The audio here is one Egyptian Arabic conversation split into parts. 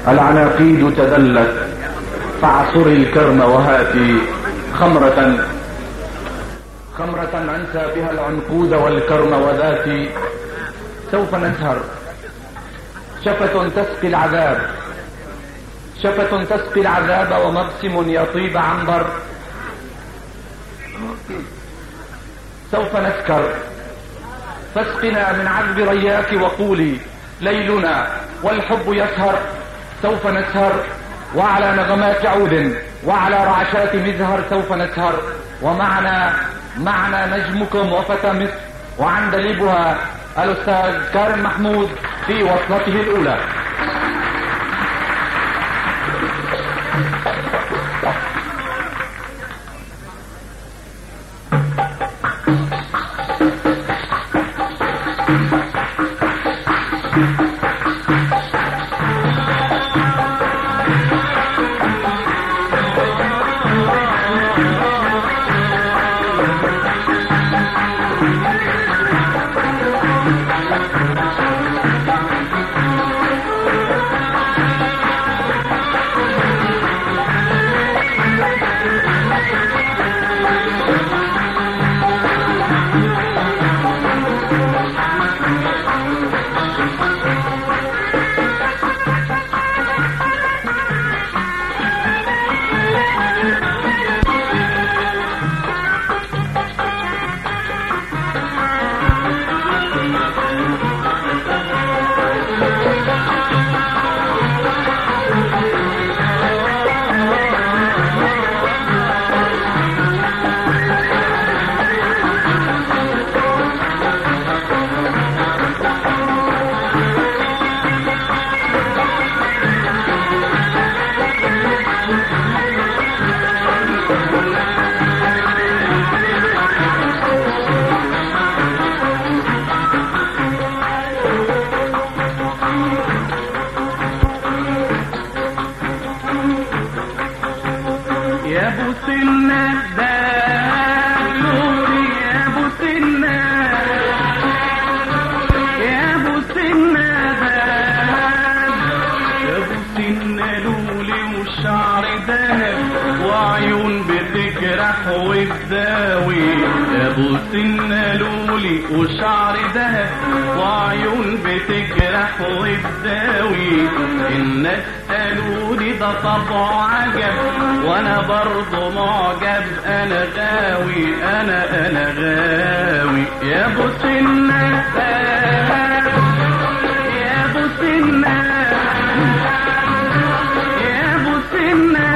العناقيد تذلت فاعصري الكرم وهاتي خمرة خمرة أنسى بها العنقود والكرم وذاتي سوف نسهر شفة تسقي العذاب شفة تسقي العذاب ومبسم يطيب عنبر سوف نسكر فاسقنا من عذب رياك وقولي ليلنا والحب يسهر سوف نسهر وعلى نغمات عود وعلى رعشات مزهر سوف نسهر ومعنا معنا نجمكم وفتى مصر وعندليبها الأستاذ كارم محمود في وصلته الأولى يا ابو سنة دلوري يا ابو سنة يا ابو سنة دهب يا ابو سنة لولي والشعر دهب وعيون بتجرح وتداوي يا ابو سنة لولي وشعر دهب وعيون بتجرح وتداوي الناس قالوا لي ده طبعه عجب وانا برضه معجب انا غاوي انا انا غاوي يا ابو سنة يا ابو سنة يا ابو سنة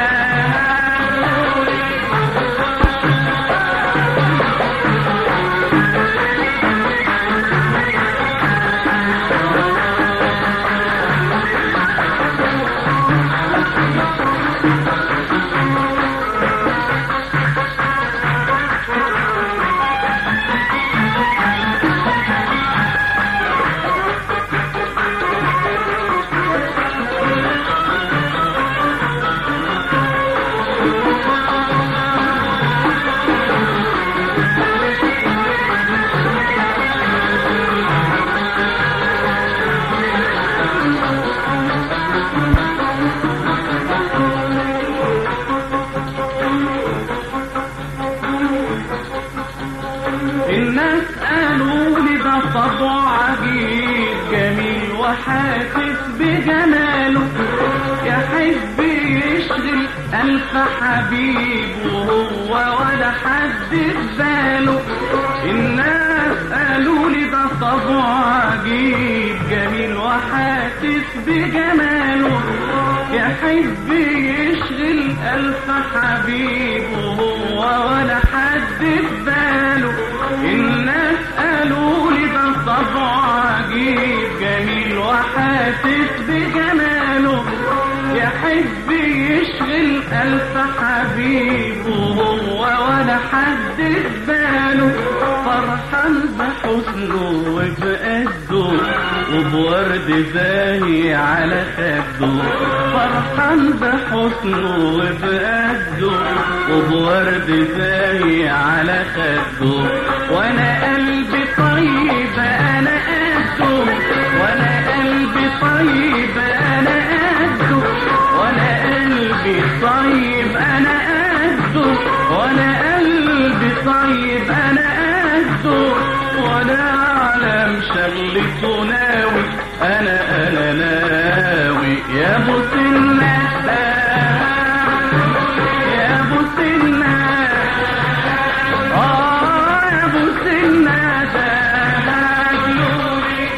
الناس قالوا لي ده طبع عجيب جميل وحاسس بجماله يحب يشغل ألف حبيب وهو ولا حد في باله الناس قالوا لي ده طبع عجيب جميل وحاسس بجماله يحب يشغل ألف حبيب وهو ولا حد في باله الناس قالوا لي ده طبع عجيب جميل وحاسس بجماله يحب يشغل ألف حبيب وهو ولا حد في باله فرحان بحسنه وبقده وبورد زاهي على خده فرحان بحسنه وبقده وبورد زاهي على خده وانا قلبي طيب انا قده وانا قلبي طيب انا انا انا ناوي يا ابو سنة يا ابو سنة اه يا ابو سنة دلولي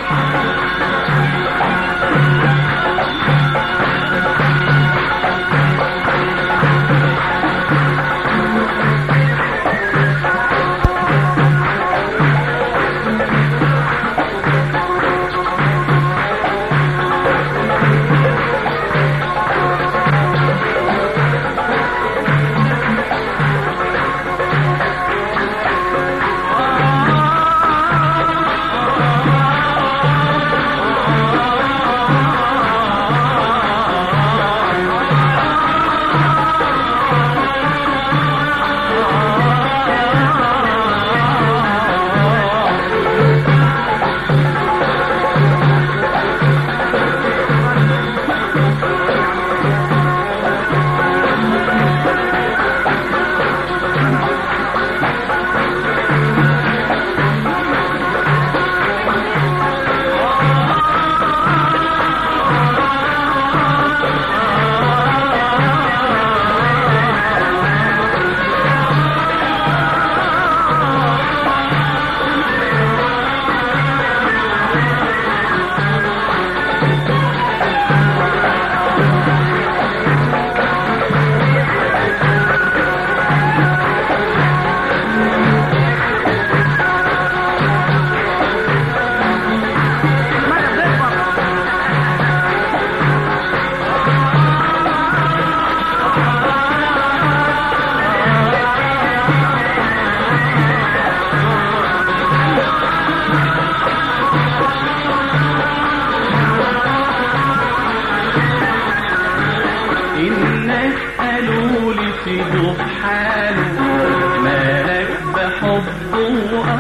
الناس قالوا لي سيبه في حاله مالك بحبه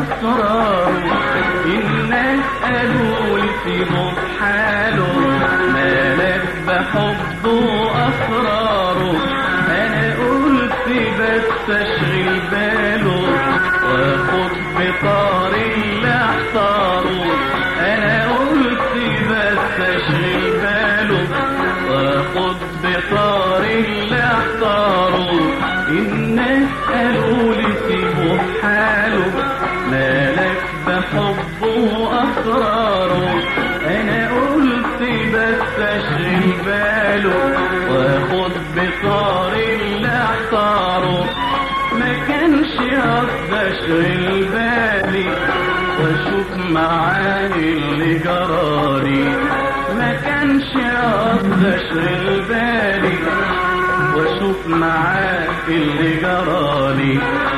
واسراره الناس قالوا لي سيبه في حاله مالك بحبه واسراره انا قلت بس اشغل باله واخد بطار اللي احتاره انا قلت بس اشغل باله واخد بطار اللي احتاره الناس قالوا لي سيبه في حاله مالك بحبه واسراره انا قلت بس اشغل باله واخد بطار اللي احتاره ما كانش قصد اشغل بالي واشوف معاه اللي جرالي ما كانش قصد اشغل بالي واشوف معاه اللي جرالي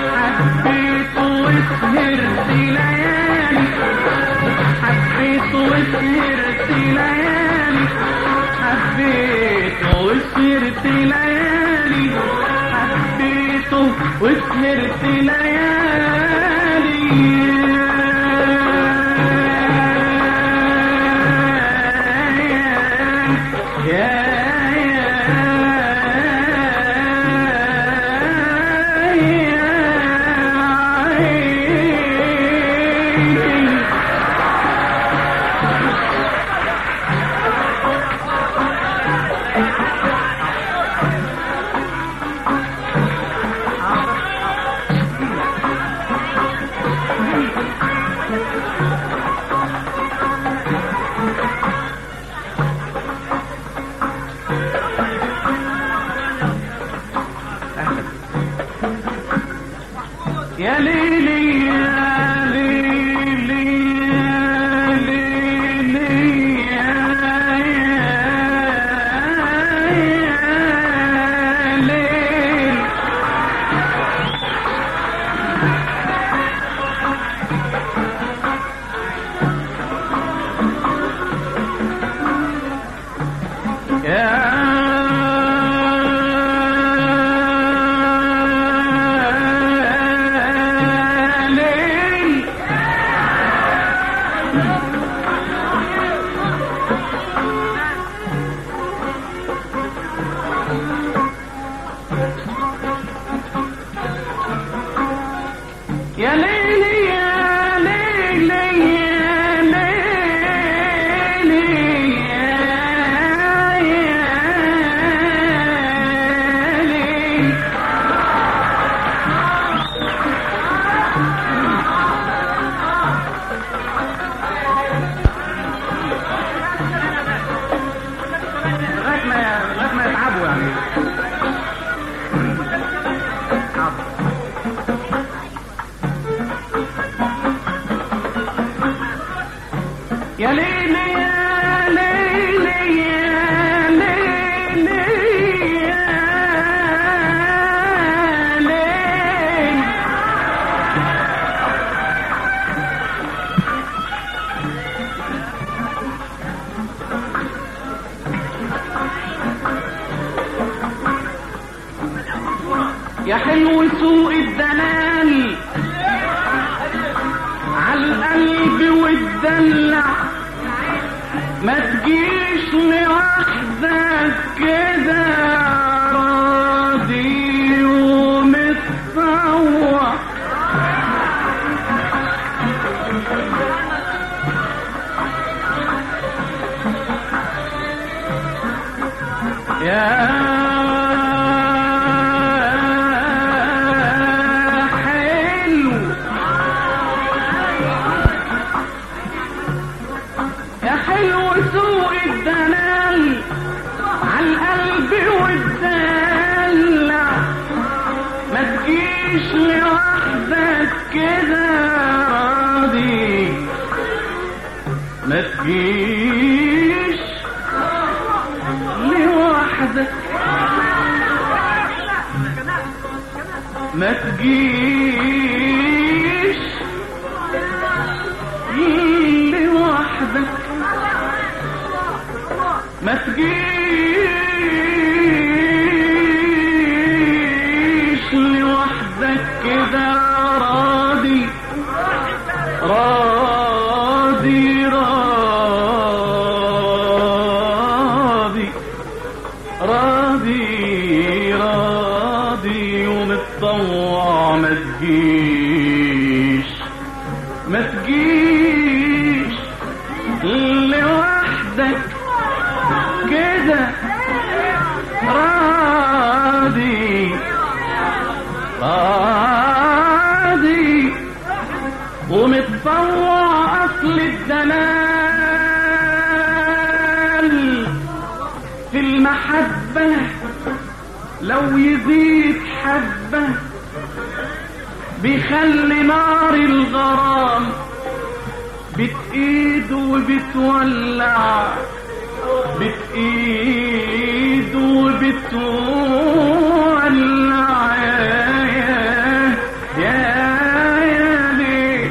حبيت وسهرت ليالي حبيت وسهرت ليالي حبيت وسهرت ليالي حبيت وسهرت ليالي يا يا ليلي يا ليلي يا ليلي يا يا ليل يا يا حلو سوق الدلال عالقلب والدلع ما تجيش لوحدك كده راضي ومتطوع يا حلو يا حلو سوق الدلال عالقلب والدلع ما تجيش لوحدك كده راضي ما تجيش لوحدك ما تجيش لوحدك ما تجيش لوحدك كده راضي راضي راضي راضي راضي ومتطوع ما تجيش ما تجيش لوحدك كده راضي راضي ومتطوع اصل الدلال في المحبة لو يزيد حبة بيخلي نار الغرام بتقيد وبتولع بتقيد وبتولع يا يا يا يا ليه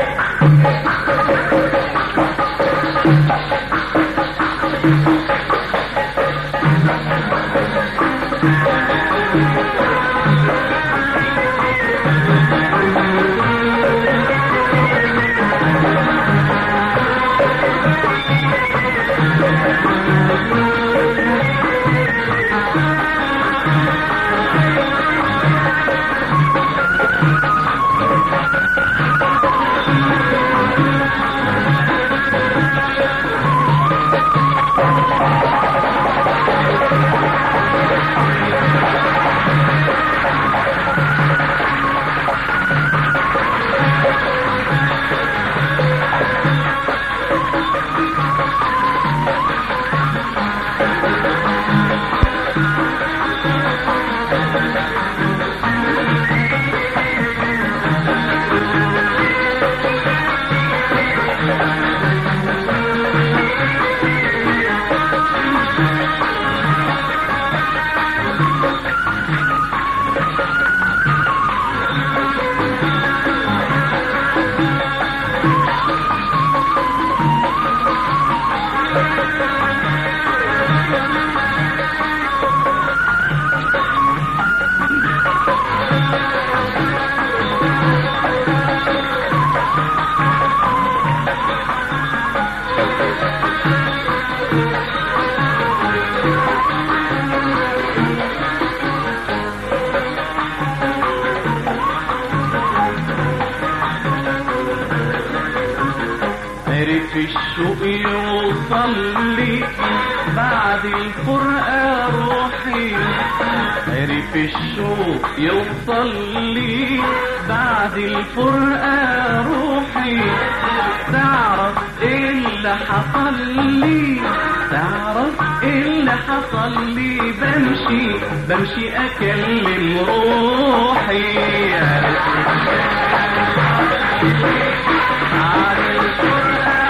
عرف الشوق يوصل لي بعد الفرقة روحي عرف الشوق يوصل لي بعد الفرقة روحي تعرف ايه اللي حصل لي تعرف ايه اللي حصل لي بمشي بمشي اكلم روحي بعد الفرقة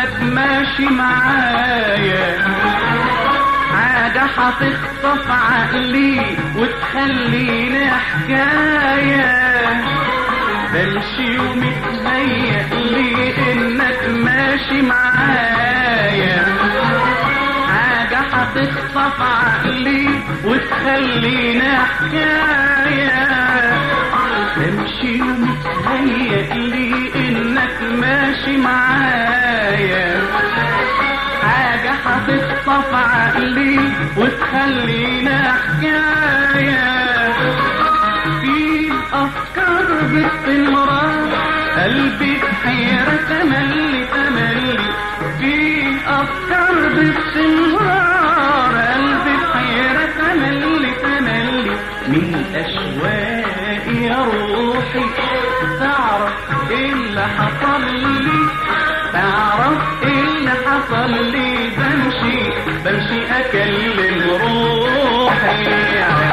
انك ماشي معايا حاجة هتخطف عقلي وتخليني حكاية بمشي ومتهيأ لي انك ماشي معايا حاجة هتخطف عقلي وتخليني حكاية بمشي ومتهيأ لي انك ماشي معايا حاجة هتخطف عقلي وتخلينا حكاية في أفكار باستمرار قلبي بحيرة تملي تملي في أفكار باستمرار قلبي بحيرة تملي تملي من أشواقي يا روحي تعرف إيه اللي حصل لي تعرف إيه اللي حصل لي بمشي بمشي أكلم روحي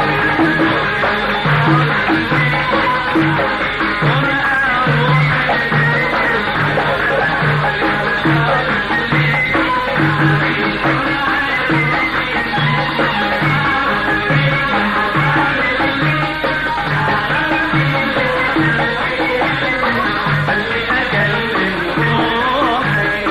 أكلم روحي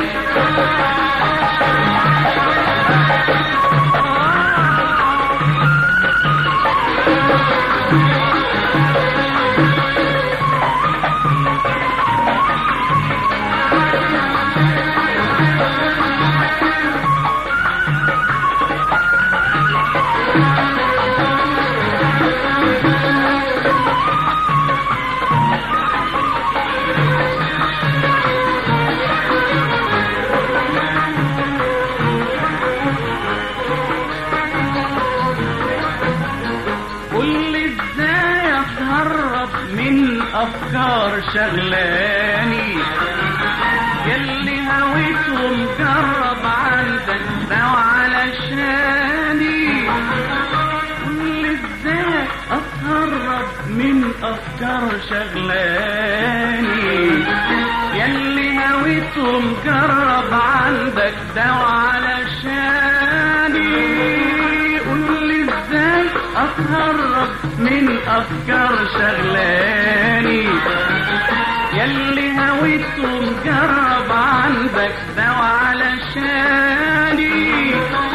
قول لي ازاي اتهرب من افكار شغلاني يلي هويت ومجرب عندك دوا علشاني قول لي ازاي اتهرب من افكار شغلاني يلي هويت ومجرب عندك دوا علشاني قول لي ازاي اتهرب من افكار شغلاني يلي هويت ومجرب عندك دوا علشاني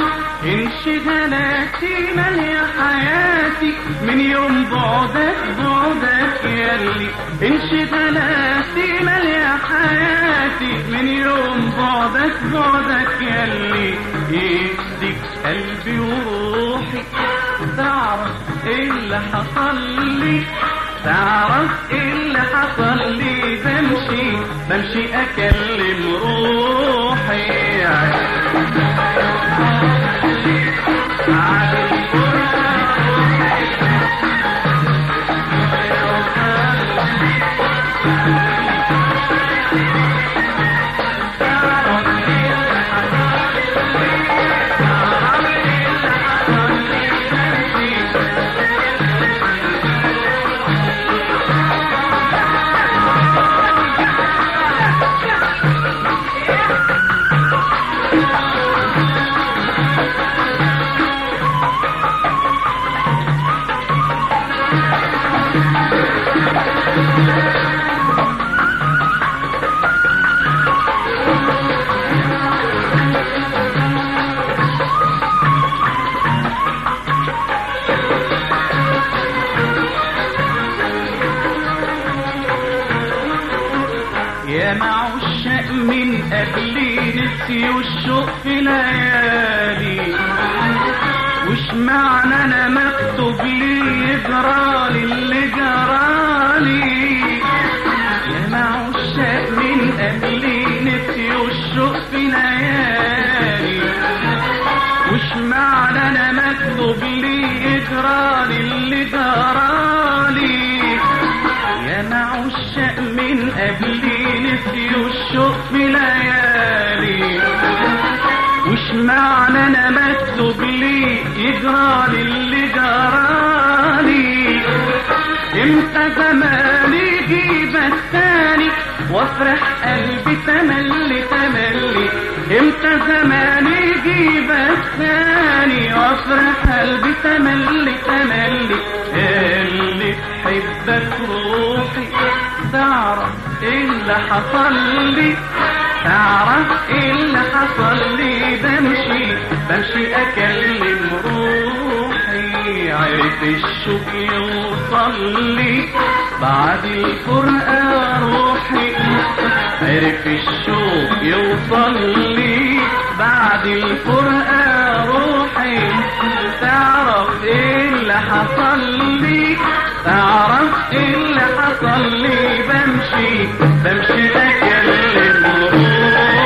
انشغالاتي مالية حياتي من يوم بعدك بعدك يلي انشغالاتي مالية حياتي من يوم بعدك بعدك يلي يكسك قلبي وروحي تعرف ايه اللي حصل لي تعرف ايه اللي حصل لي بمشي بمشي اكلم روحي يا معشاق من قبلي نسيوا الشوق في ليالي وش معنى انا مكتوب لي يجرالي اللي جرالي يا معشاق من قبلي نسيوا الشوق في ليالي وش معنى انا مكتوب لي يجرالي اللي جرالي يا معشاق من قبلي نسيوا الشوق في ليالي وش معنى انا مكتوب لي يجرالي اللي جرالي امتى زماني يجيبك تاني وافرح قلبي تملي تملي امتى زمان يجيبك ثاني وافرح قلبي تملي تملي اللي تحبك روحي تعرف ايه اللي حصل لي تعرف ايه اللي حصل لي بمشي بمشي اكلم روحي عرف الشوق يوصل لي بعد الفرقة روحي عرف الشوق يوصل لي بعد الفرقة روحي تعرف ايه اللي حصل لي تعرف ايه اللي حصل لي بمشي بمشي اكلم روحي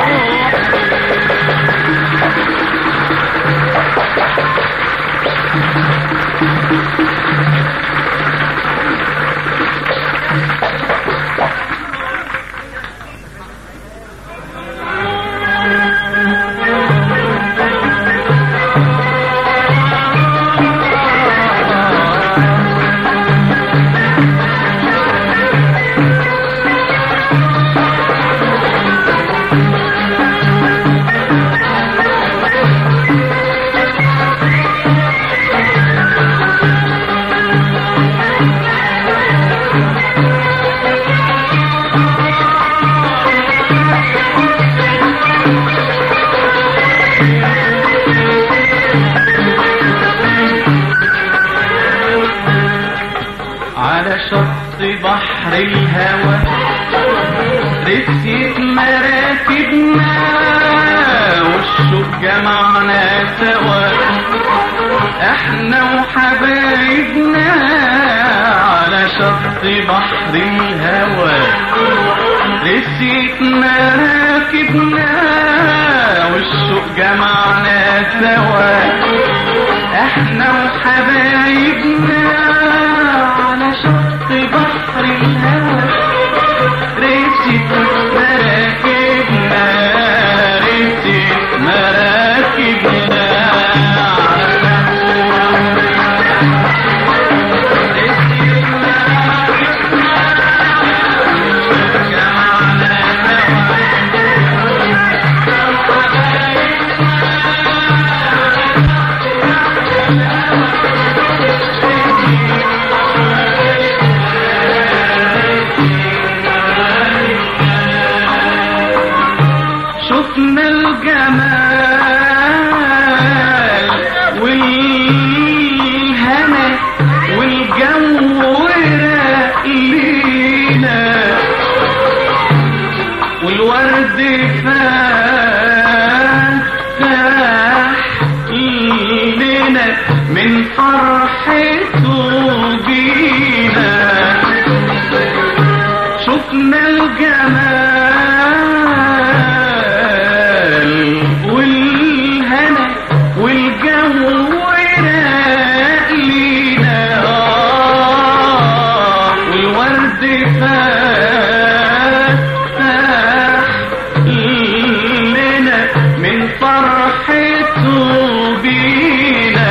على شط بحر الهوى رسيت مراكبنا والشوق جمعنا سوا احنا وحبايبنا على شط بحر الهوى رسيت مراكبنا والشوق جمعنا سوا احنا وحبايبنا على شط بحر الهوى رسيت مراكبنا رسيت مراكبنا رسيت مراكبنا جمعنا سوا شفنا الجمال والهنا والجو راقينا والورد فاتح لنا من فرحته جينا شفنا الجمال والهنا والجو راقينا آه، والورد فاتح لنا من فرحته بينا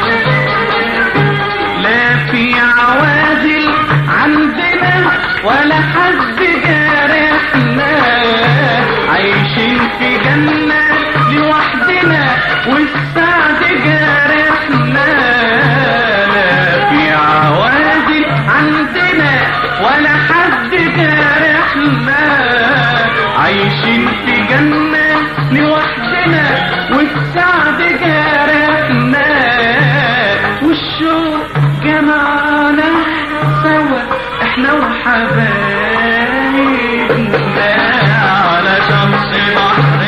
لا في عوازل عندنا ولا حد جارحنا عايشين في جنة لوحدنا والسعد جارحنا لا في عوازل عندنا ولا حد جارحنا عايشين في جنة لوحدنا والسعد جارحنا والشوق جمعنا سوا احنا وحبايبنا على شمس بحر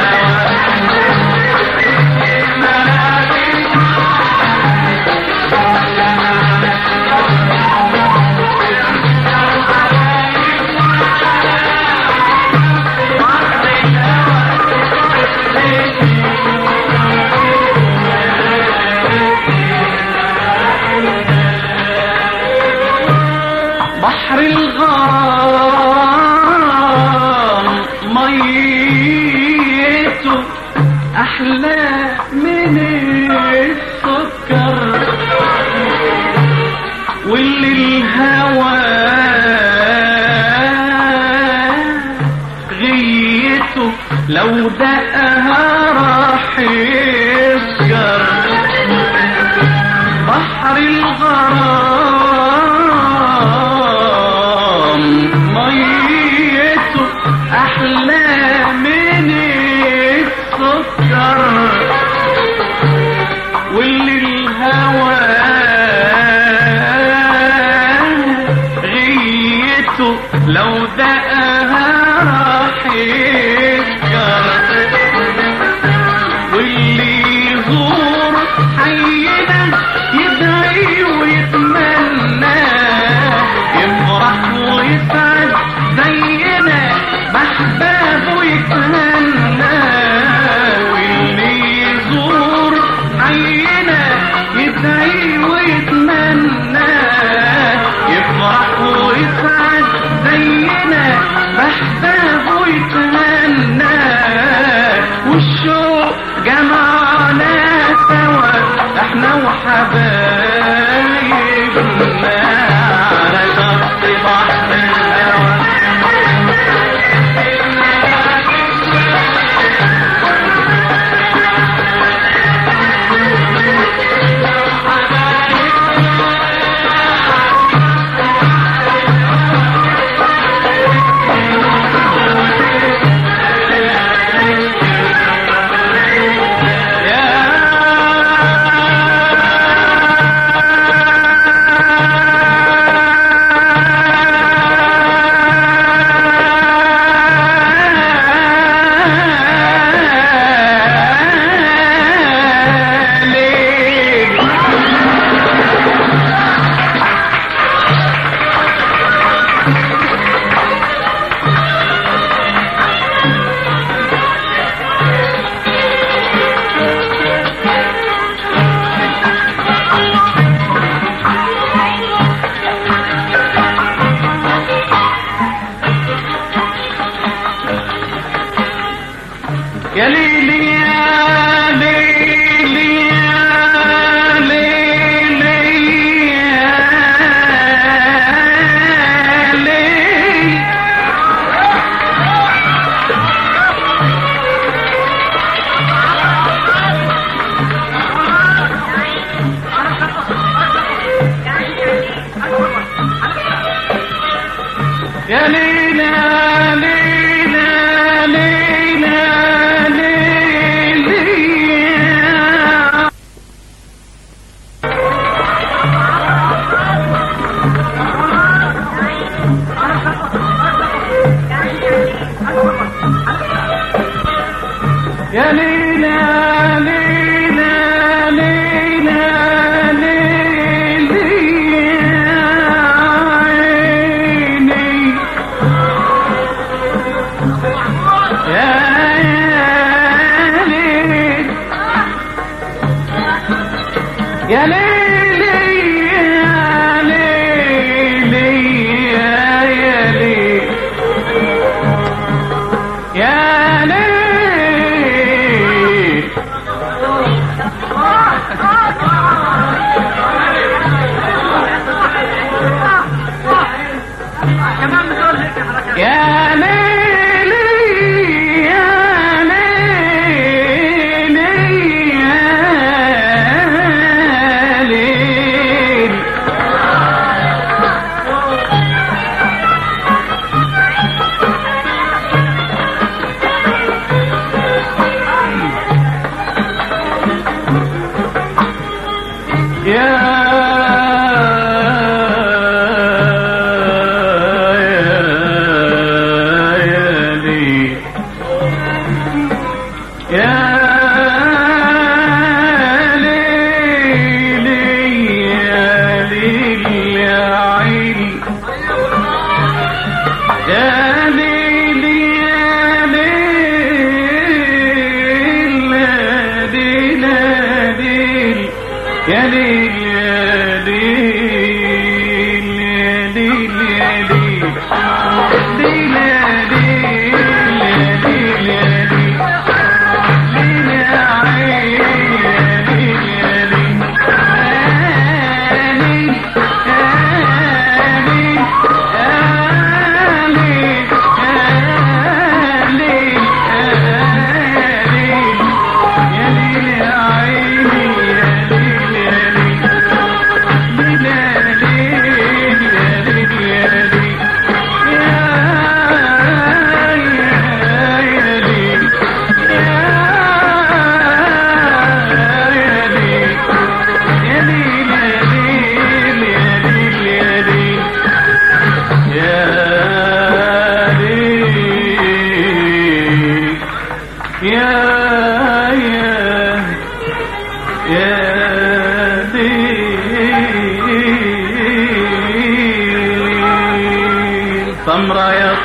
بحر الغرام ميته احلى من السكر واللي الهوى لو دقها راح يسكر بحر الغرام ميته احلى من السكر واللي الهوى غيته لو دقها راح يسكر واللي يزور حينا يدعي ويتمنى يفرح ويسعد زينا بحبابه يتهنى واللي يزور حينا يدعي ويتمنى يفرح ويسعد زينا بحبابه يتهنى والشوق جمعنا سوا احنا وحبايبنا على شط بحر الهوى يا ليلي يا ليلي يا ليلي يا ليلي يا ليلى ليلى ليلى ليلى يا ليلى ليلى ليلى ليلى عيني يا ليل يا ليل يا ليل يا يا ليل يا ليل يا ليلي يا ليلي يا ليلي يا يا لي يا ليلي يا ليلي يا عيني يا ليلي يا ليل يا ليل يا ليل يا ليل يا ليل يا ليل ليل يا ليل يا ليل يا ليل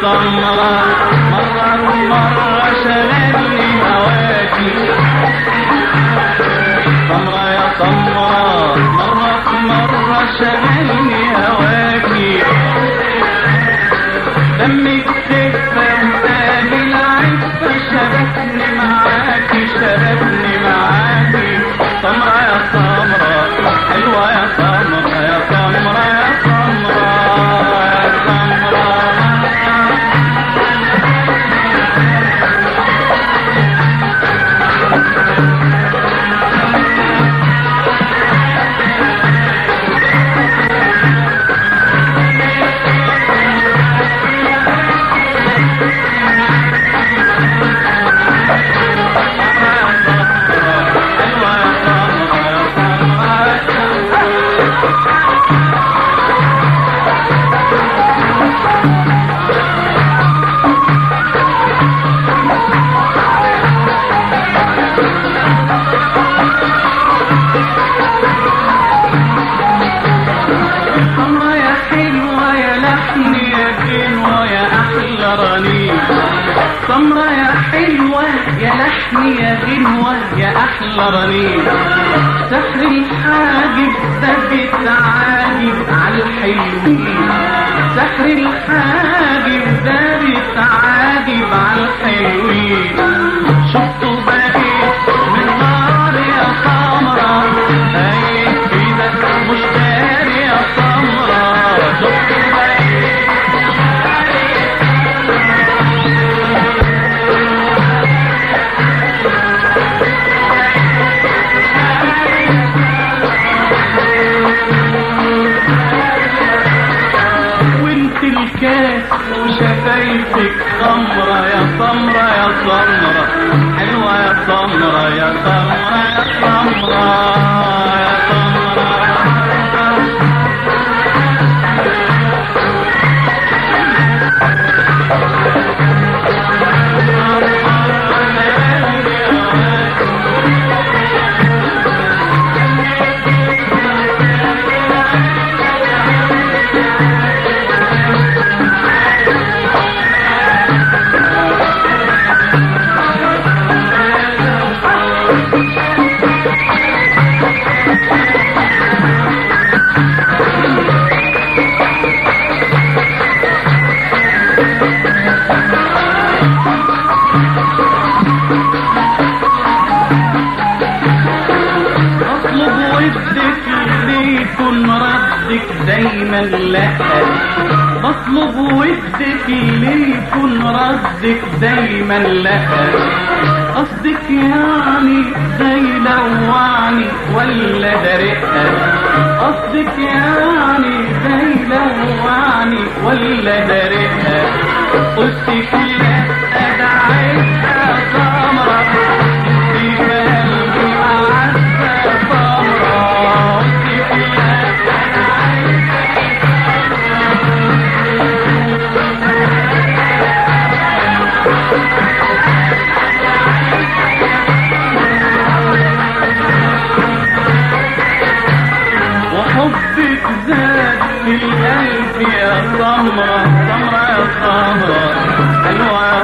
سمرة مرة مرة شغلني هواكي سمرة يا سمرة مرة مرة شغلني هواكي دمك خفة وقال العفة شبكني معاكي شبكني معاكي سمرة يا سمرة حلوة يا سمرة يا سمرة يا سمرة يا سمرة سمرة يا حلوة يا لحن يا جنوة يا أحلى رنين سمرة يا حلوة يا لحن يا غنوة يا أحلى رنين سحر الحاجب ده بتعاجب على الحلوين سحر الحاجب ده بتعاجب على الحلوين شفتوا بقيت من نار يا سمرة ايه كده مش داري يا سمرة شفتوا بقيت وانت الكاس وشفايفك خمرة يا سمرة يا سمرة حلوة يا سمرة يا سمرة يا سمرة يا سمرة اطلب ودك ليكن ردك دايما لا بطلب ودك ليكن ردك دايما لا قصدك يعني ده يلوعني ولا ده رقة قصدك يعني ده يلوعني ولا ده رقة قلتك لا ده عيشة سمرة في قلبي أعزة سمرة قلتك لا ده عيشة وحبك زاد في القلب يا سمرة سمرة يا سمرة حلوة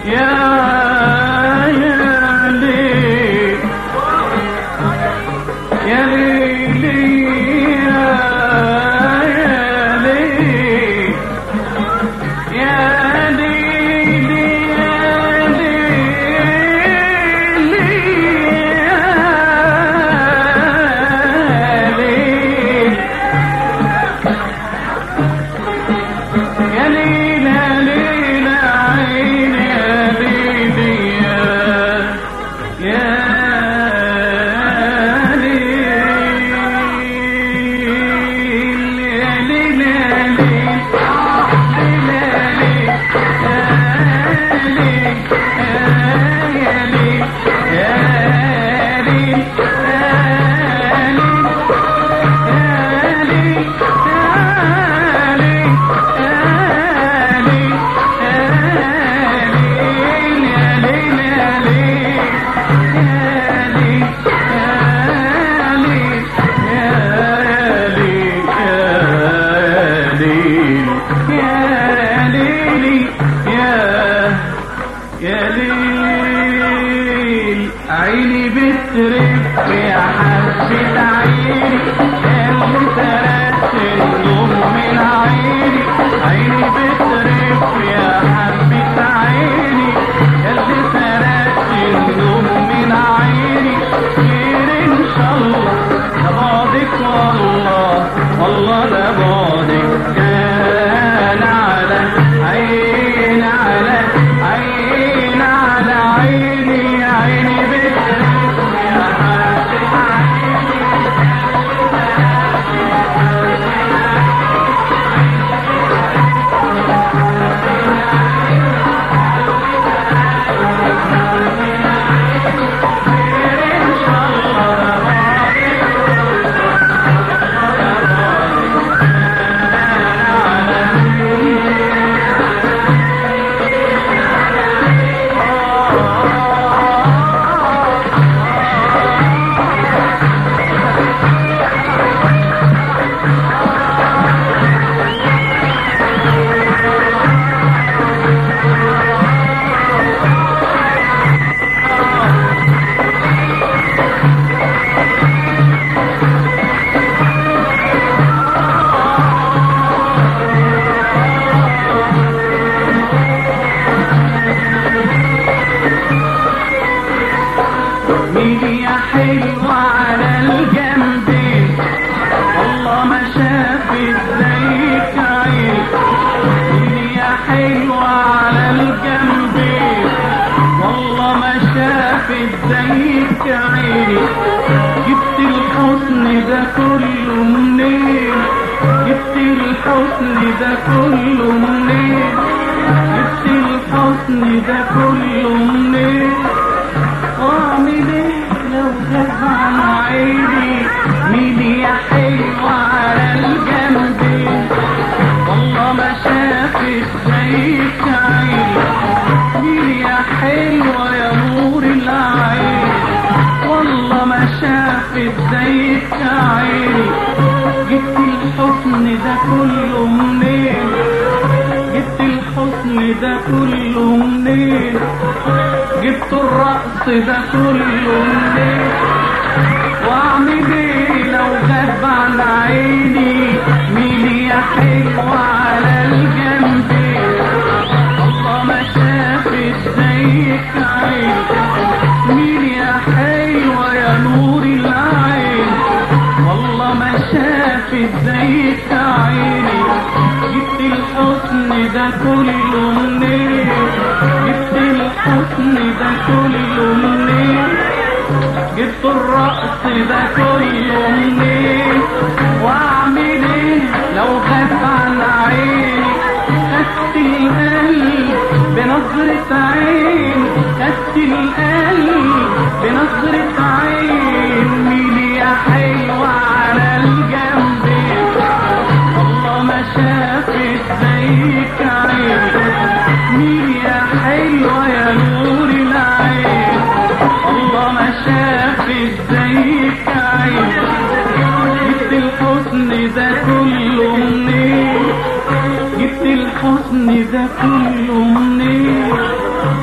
يا يا ليل يا ليلي يا يا ليل يا ليلي يا ليلي يا ليل يا ليل عين يا ليل يا يا ليل يا ليل يا ليل يا ليلي يا يا ليل عيني بترف يا حبة عيني اللي سرقت النور من عيني عيني بترف يا حبة عيني اللي سرقت النور من عيني خير ان شاء الله ده بعدك والله والله ده بعدك كان على عين على عين على عيني عيني بترف يا حبة عيني إن شاء الله مين يا حلوة على الجنبين والله ما شافت زيك عين مين يا حلوة على الجنبين والله ما شافت زيك عين جبت الحسن ده كله منين جبت الحسن ده كله منين جبت الحسن ده كله منين واعمل ايه لو غاب عن عيني مين يا حلوة على الجنبين والله ما شافت زيك عيني مين يا حلوة يا نور العين والله ما شافت زيك عيني جبت الحسن ده كله منين جبت الحسن ده كله منين جبت الرقص ده كله منين واعمل ايه لو غاب عن عيني مين يا حلوة على الجنبين الله ما شافت زيك عين مين يا حلوة يا نور العين والله ما شافت زيك عيني جبت الحسن ده كله منين جبت الحسن ده كله منين جبت الرقص ده كله منين واعمل ايه لو غاب عن عيني خدت القلب بنظرة عين خدت القلب بنظرة عين مين يا حلوة على الجنبين والله ما شافت زيك عين مين يا حلوة يا نور العين الله ما شافت زيك عين جبت الحسن ده كله منين جبت الحسن ده كله منين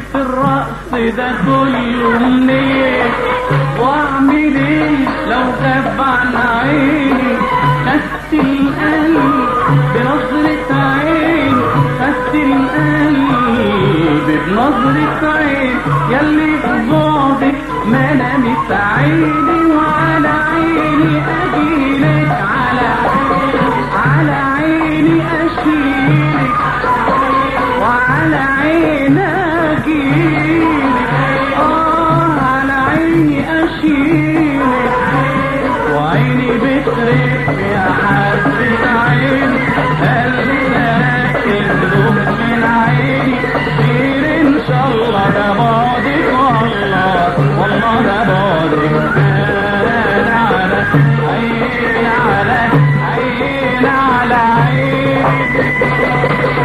في الرقص ده كله منين واعمل ايه لو غاب عن عيني خدت القلب بنظرة عين خدت القلب بنظرة عين ياللي في بعدك ما نامت عيني وعلى عيني اجيلك على على عيني اشيلك وعلى عيني اجيلك اه على عيني اشيلك وعيني بترف يا حبة عين قلبي ساكن له من عيني خير ان شاء الله ده بعدك والله والله ده بعدك انا على عين على عين على عين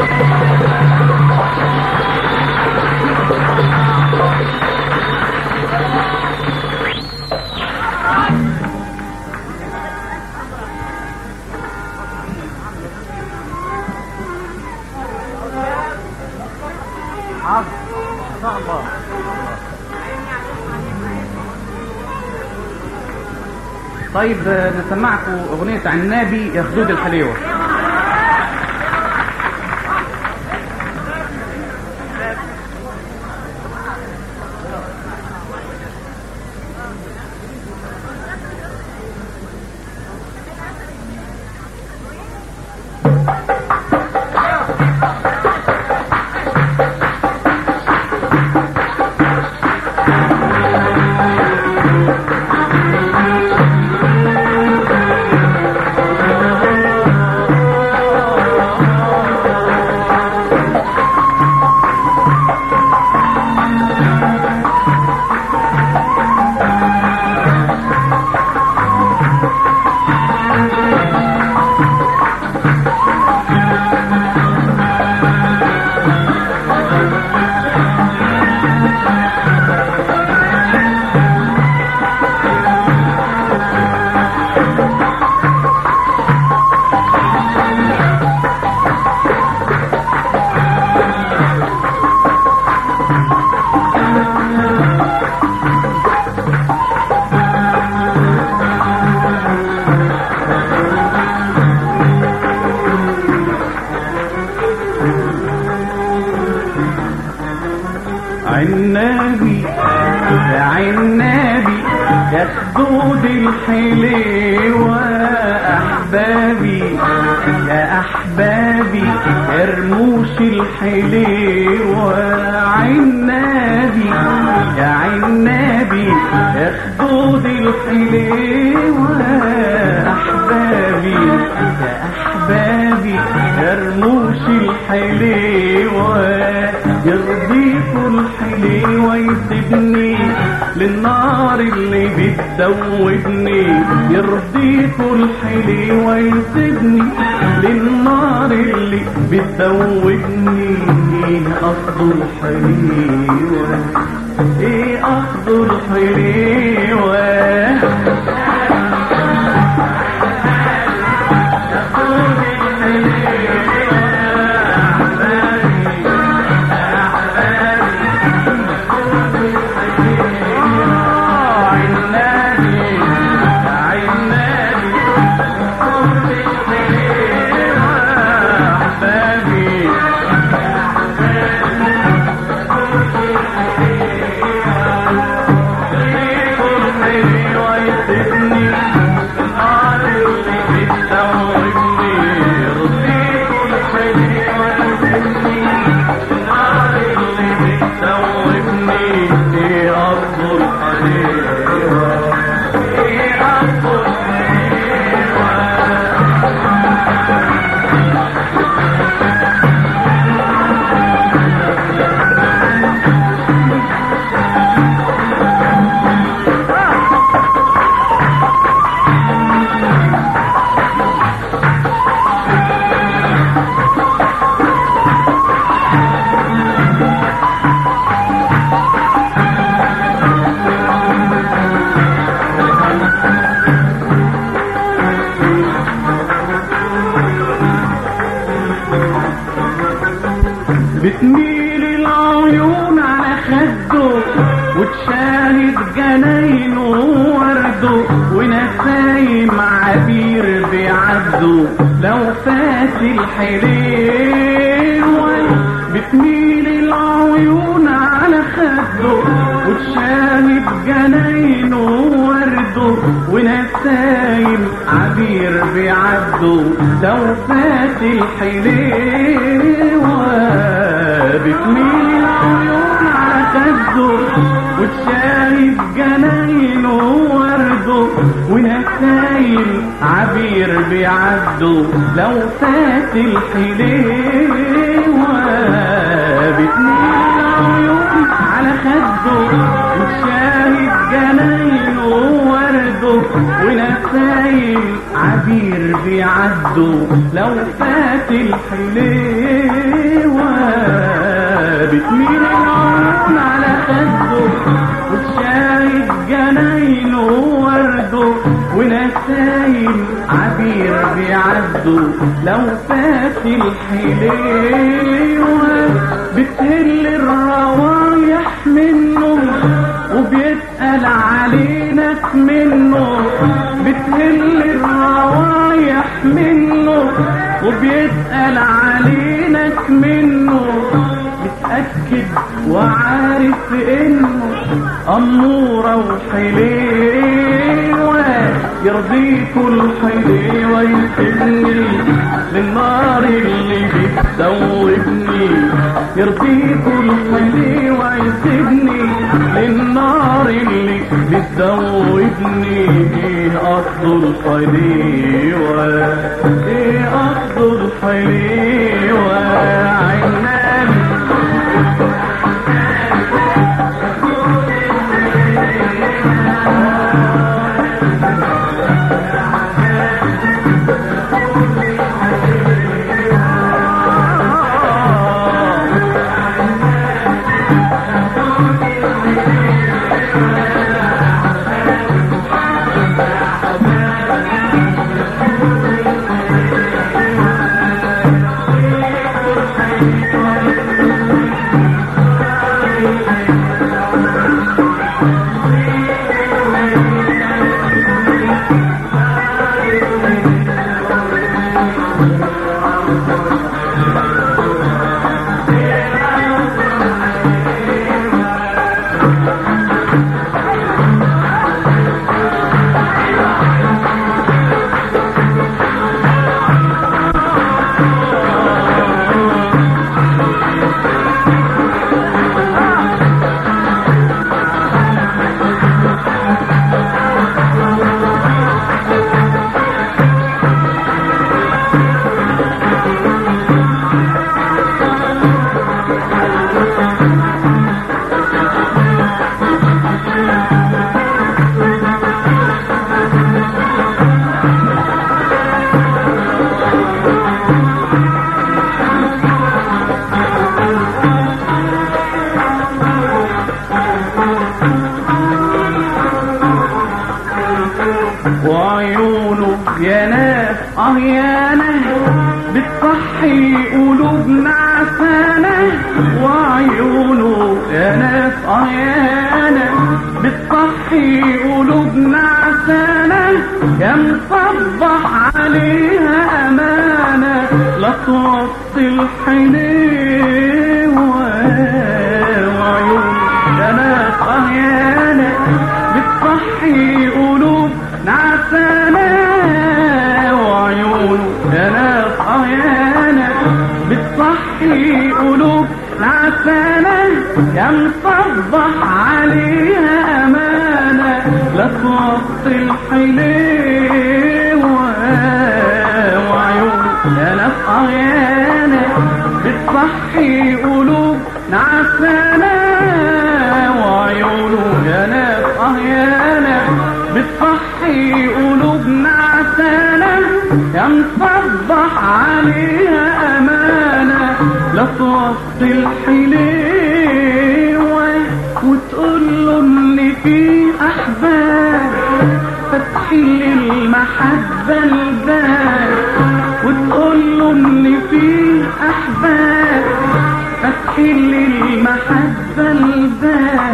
طيب آه، نسمعكم اغنية عنابي يا خدود الحليوة عنابي يا عنابي يا خدود الحليوة أحبابي يا أحبابي يا رموش الحليوة عنابي يا عنابي يا خدود الحليوة أحبابي يا أحبابي يا رموش الحليوة يرضيكوا الحليوة يسيبني للنار اللي بتدوبني يرضيكوا الحليوة يسيبني للنار اللي بتدوبني ايه قصد الحليوة ايه قصد الحليوة خده وتشاهد جناينه ورده ونسايم عبير بيعدوا لو فات الحليوة بتميل العيون على خده وتشاهد جناينه ورده ونسايم عبير بيعدوا لو فات الحليوة بتميل العيون على خده وتشاهد جناينه ورده ونسايم عبير بيعدوا لو فات الحليوة بتميل العيون على خده وتشاهد جناينه ورده ونسايم عبير بيعدوا لو فات الحليوة بتميل العيون على خده وتشاهد جناينه ورده ونسايم عبير بيعدوا لو فات الحليوة بتهل الروايح منه وبيسأل علينك منه بتهل الروايح منه وبيسأل علينك منه متأكد وعارف انه أمورة وحليوة يرضيكوا الحليوة يسيبني للنار اللي بتدوبني يرضيكوا الحليوة يسيبني للنار اللي بتدوبني ايه قصد الحليوة ايه قصد الحليوة عينان وعيونه يا ناس اه يا ناس بتصحي قلوبنا عسانة وعيونه يا ناس اه يا ناس بتصحي قلوبنا عسانة يا مصبح عليها أمانة لا توصي الحليوة وعيونه يا ناس اه يا ناس بتصحي قلوب نعسانة وعيونه يا ناس اه يا ناس بتصحي قلوب نعسانة يا مصبح عليها أمانة لا توصي الحليوة وعيونه يا ناس اه يا ناس بتصحي قلوب نعسانة وعيونه يا ناس اه يا ناس بتصحي قلوبنا عسانة يا مصبح عليها أمانة لا توصي الحليوة وتقول له إن في أحباب فتحي المحبة الباب وتقول له إن في أحباب فتحي المحبة الباب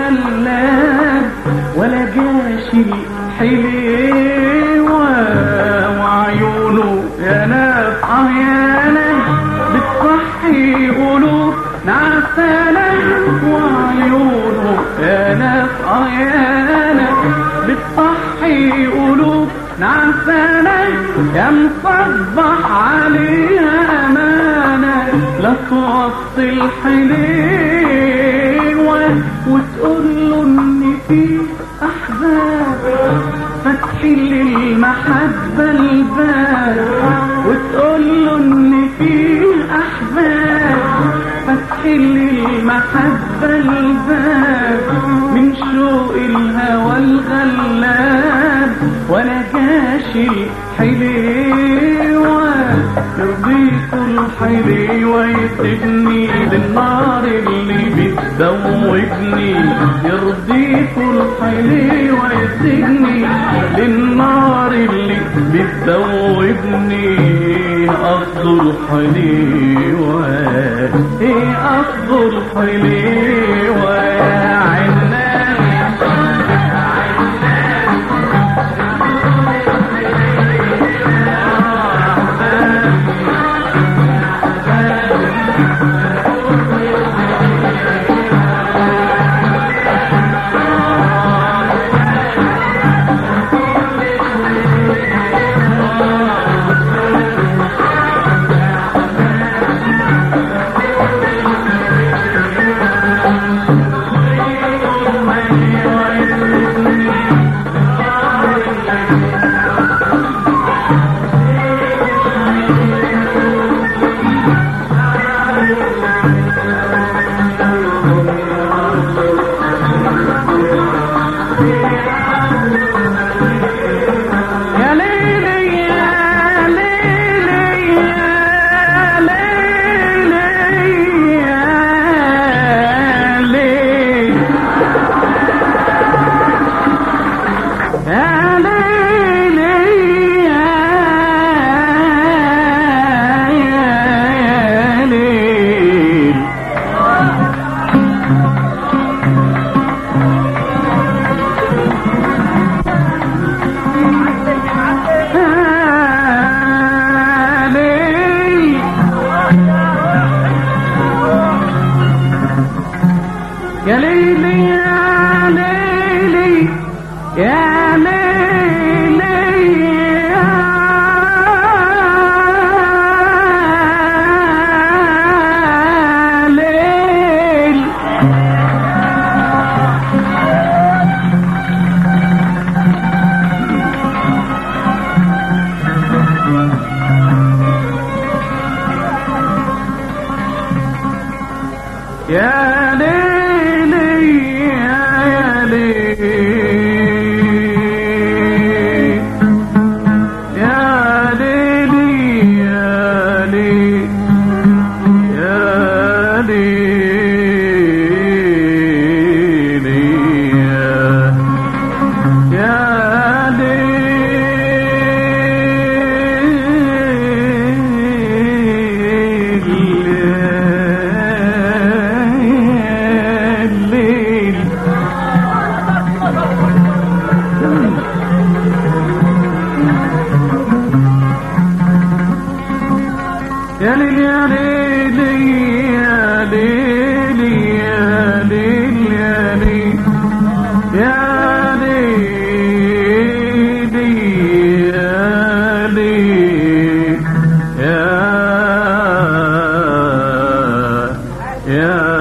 والغلاب ولا جاش الحليوة وعيونه يا ناس اه يا ناس بتصحي قلوب نعسانة وعيونه يا ناس اه يا ناس بتصحي قلوب نعسانة يا مصبح عليها أمانة لا توصي الحليوة وتقول له إن في أحباب فاتحين للمحبة الباب وتقول له إن في أحباب فاتحين للمحبة الباب من شوق الهوى الغلاب ولا جاش الحليوة يرضيك الحليوة يسجني للنار اللي بتدوجني يرضيك الحليوة يسجني للنار اللي بتدوجني قصد الحليوة ايه قصد الحليوة يا عنان يا ليلي يا ليلي يا ليلي يا ليلي يا ليلي يا ليلي يا ليلي يا ليلي يا ليلي يا ليلي يا ليلي يا ليلي يا ليلي يا ليلي يا ليلي يا ليلي يا ليل يا ليل يا ليل يا ليل يا ليل يا ليل يا ليل يا ليل يا